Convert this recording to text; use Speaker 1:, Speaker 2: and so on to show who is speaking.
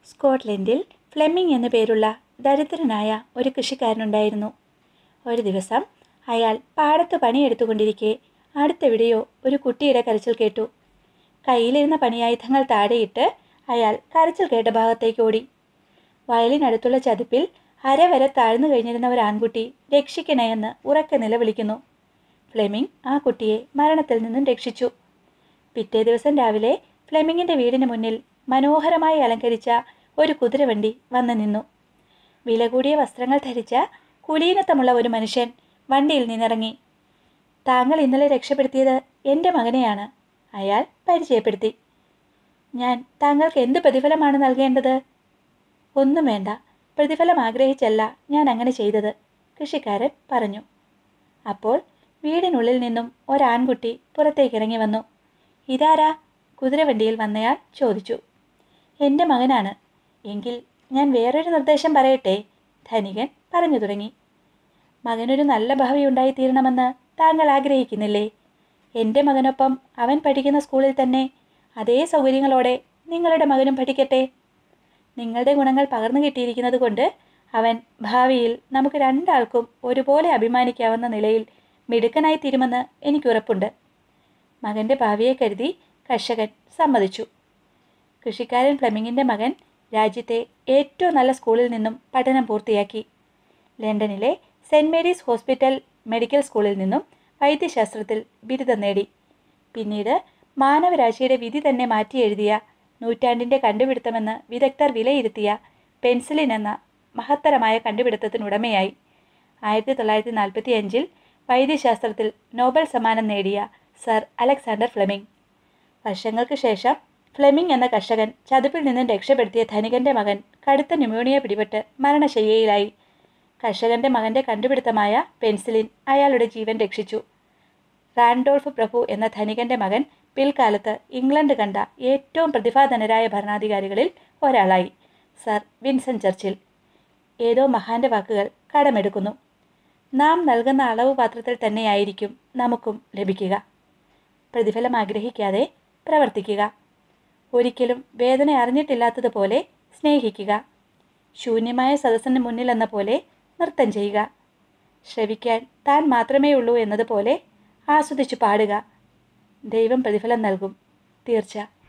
Speaker 1: സ്കോട്ട്ലൻഡിൽ Fleming എന്നു പേരുള്ള ദരിദ്രനായ ഒരു കൃഷിക്കാരനുണ്ടായിരുന്നു ഒരു ദിവസം അയാൾ പാടത്ത് പണിയെടുത്തുകൊണ്ടിരിക്കെ അടുത്തെവിടെയോ ഒരു കുട്ടിയുടെ കരച്ചിൽ കേട്ടു കയ്യിലിരുന്ന പണിയായുധങ്ങൾ താഴെയിട്ട് അയാൾ കരച്ചിൽ കേട്ട ഭാഗത്തേക്ക് ഓടി വയലിനടുത്തുള്ള ചതുപ്പിൽ അരവരെ താഴ്ന്നു കഴിഞ്ഞിരുന്ന ഒരു ആൺകുട്ടി രക്ഷിക്കണേ എന്ന് ഉറക്കെ നിലവിളിക്കുന്നു ഫ്ലെമിംഗ് ആ കുട്ടിയെ മരണത്തിൽ നിന്നും രക്ഷിച്ചു പിറ്റേ ദിവസം രാവിലെ ഫ്ലെമിങ്ങിൻ്റെ വീടിന് മുന്നിൽ മനോഹരമായി അലങ്കരിച്ച ഒരു കുതിരവണ്ടി വന്നു നിന്നു വില കൂടിയ വസ്ത്രങ്ങൾ ധരിച്ച കുലീനത്തമുള്ള ഒരു മനുഷ്യൻ വണ്ടിയിൽ നിന്നിറങ്ങി താങ്കൾ ഇന്നലെ രക്ഷപ്പെടുത്തിയത് എൻ്റെ മകനെയാണ് അയാൾ പരിചയപ്പെടുത്തി ഞാൻ താങ്കൾക്ക് എന്ത് പ്രതിഫലമാണ് നൽകേണ്ടത് ഒന്നും വേണ്ട പ്രതിഫലം ആഗ്രഹിച്ചല്ല ഞാൻ അങ്ങനെ ചെയ്തത് കൃഷിക്കാരൻ പറഞ്ഞു അപ്പോൾ വീടിനുള്ളിൽ നിന്നും ഒരാൺകുട്ടി പുറത്തേക്ക് ഇറങ്ങി വന്നു ഇതാരാ കുതിരവണ്ടിയിൽ വന്നയാൾ ചോദിച്ചു എൻ്റെ മകനാണ് എങ്കിൽ ഞാൻ വേറൊരു നിർദ്ദേശം പറയട്ടെ ധനികൻ പറഞ്ഞു തുടങ്ങി മകനൊരു നല്ല ഭാവി ഉണ്ടായിത്തീരണമെന്ന് താങ്കൾ ആഗ്രഹിക്കുന്നില്ലേ എൻ്റെ മകനൊപ്പം അവൻ പഠിക്കുന്ന സ്കൂളിൽ തന്നെ അതേ സൗകര്യങ്ങളോടെ നിങ്ങളുടെ മകനും പഠിക്കട്ടെ നിങ്ങളുടെ ഗുണങ്ങൾ പകർന്നു കിട്ടിയിരിക്കുന്നത് കൊണ്ട് അവൻ ഭാവിയിൽ നമുക്ക് രണ്ടാൾക്കും ഒരുപോലെ അഭിമാനിക്കാവുന്ന നിലയിൽ മിടുക്കനായി തീരുമെന്ന് എനിക്കുറപ്പുണ്ട് മകൻ്റെ ഭാവിയെ കരുതി കർഷകൻ സമ്മതിച്ചു കൃഷിക്കാരൻ ഫ്ലെമിങ്ങിൻ്റെ മകൻ രാജ്യത്തെ ഏറ്റവും നല്ല സ്കൂളിൽ നിന്നും പഠനം പൂർത്തിയാക്കി ലണ്ടനിലെ സെൻറ് മേരീസ് ഹോസ്പിറ്റൽ മെഡിക്കൽ സ്കൂളിൽ നിന്നും വൈദ്യശാസ്ത്രത്തിൽ ബിരുദം നേടി പിന്നീട് മാനവരാശിയുടെ വിധി തന്നെ മാറ്റി എഴുതിയ നൂറ്റാണ്ടിൻ്റെ കണ്ടുപിടുത്തമെന്ന് വിദഗ്ധർ വിലയിരുത്തിയ പെൻസിലിൻ എന്ന മഹത്തരമായ കണ്ടുപിടുത്തത്തിനുടമയായി ആയിരത്തി തൊള്ളായിരത്തി നാൽപ്പത്തി അഞ്ചിൽ വൈദ്യശാസ്ത്രത്തിൽ നോബൽ സമ്മാനം നേടിയ സർ അലക്സാണ്ടർ ഫ്ലെമിംഗ് വർഷങ്ങൾക്ക് ശേഷം ഫ്ലെമിംഗ് എന്ന കർഷകൻ ചതുപ്പിൽ നിന്നും രക്ഷപ്പെടുത്തിയ ധനികന്റെ മകൻ കടുത്ത ന്യൂമോണിയ പിടിപെട്ട് മരണശയ്യയിലായി കർഷകന്റെ മകന്റെ കണ്ടുപിടുത്തമായ പെൻസിലിൻ അയാളുടെ ജീവൻ രക്ഷിച്ചു റാൻഡോൾഫ് പ്രഭു എന്ന ധനികന്റെ മകൻ പിൽക്കാലത്ത് ഇംഗ്ലണ്ട് കണ്ട ഏറ്റവും പ്രതിഭാധനരായ ഭരണാധികാരികളിൽ ഒരാളായി സർ വിൻസൻ ചർച്ചിൽ ഏതോ മഹാന്റെ വാക്കുകൾ കടമെടുക്കുന്നു നാം നൽകുന്ന അളവ് പാത്രത്തിൽ തന്നെയായിരിക്കും നമുക്കും ലഭിക്കുക പ്രതിഫലം ആഗ്രഹിക്കാതെ പ്രവർത്തിക്കുക ഒരിക്കലും വേദന അറിഞ്ഞിട്ടില്ലാത്തതുപോലെ സ്നേഹിക്കുക ശൂന്യമായ സദസ്സിന് മുന്നിലെന്ന പോലെ നൃത്തം ചെയ്യുക ശ്രവിക്കാൻ താൻ മാത്രമേ ഉള്ളൂ എന്നതുപോലെ ആസ്വദിച്ചു പാടുക ദൈവം പ്രതിഫലം നൽകും തീർച്ച